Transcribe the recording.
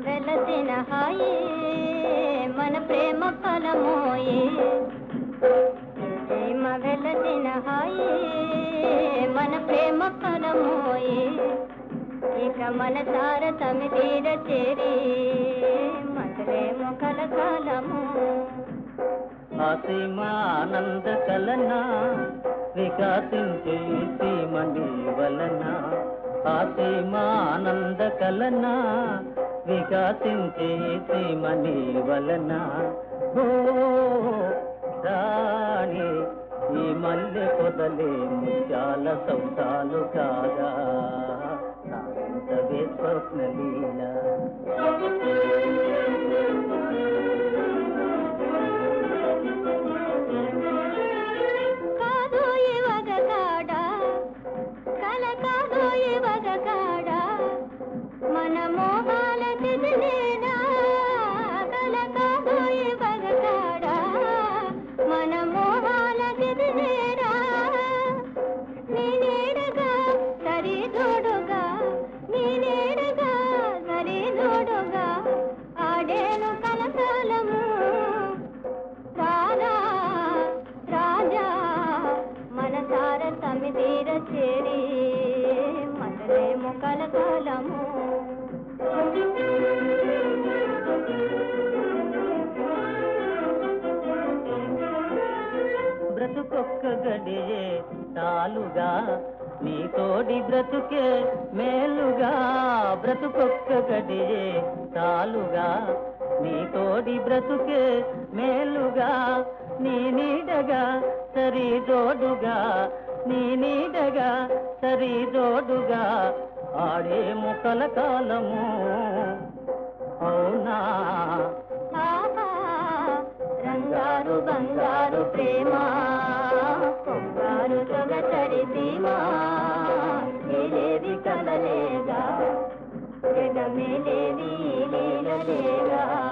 వెలసిన హాయి మన ప్రేమ ఫలమోయే ప్రేమ వెలసిన హాయి మన ప్రేమ ఫలమోయే ఇక మన సార సమితీర చేరి మధురేమో కలకాలము అసీమ ఆనంద కలన వికాసించే సీమని వలన అసీమ ఆనంద కలన వికాసించే సీమని వలన ఓ రాణి ఈ మల్లె పొదలే ముత్యాల సౌతాలు కాగా సాయంతవే స్వప్న లీల కాదు ఇవగ కాడ కల కాదు ఇవగ కాడ మన మోహాల తిదిలేనా కల కాదు ఇవగ కాడ మన మోహాల తిదిలేనా నీ నీడగా సరి తోడుగా నీ నీడగా సరి తోడుగా ఆడేను కలకాలము రారా రాజా మనసార సమితీర చేరి మనలేము కలకాలము బ్రతుకొక్క గడియే చాలుగా నీ తోడి బ్రతుకే మేలుగా బ్రతుకొక్క గడియే చాలుగా నీ తోడి బ్రతుకే మేలుగా నీ నీడగా సరి జోడుగా నీ నీడగా సరి జోడుగా ఆడే ముక్కల కాలము అవునా ఆహా, రంగారు బంగారు ప్రేమ పొంగారు సొగసరి సీమ ఏలేది కలలేగా జగమేలేది లీలలేగా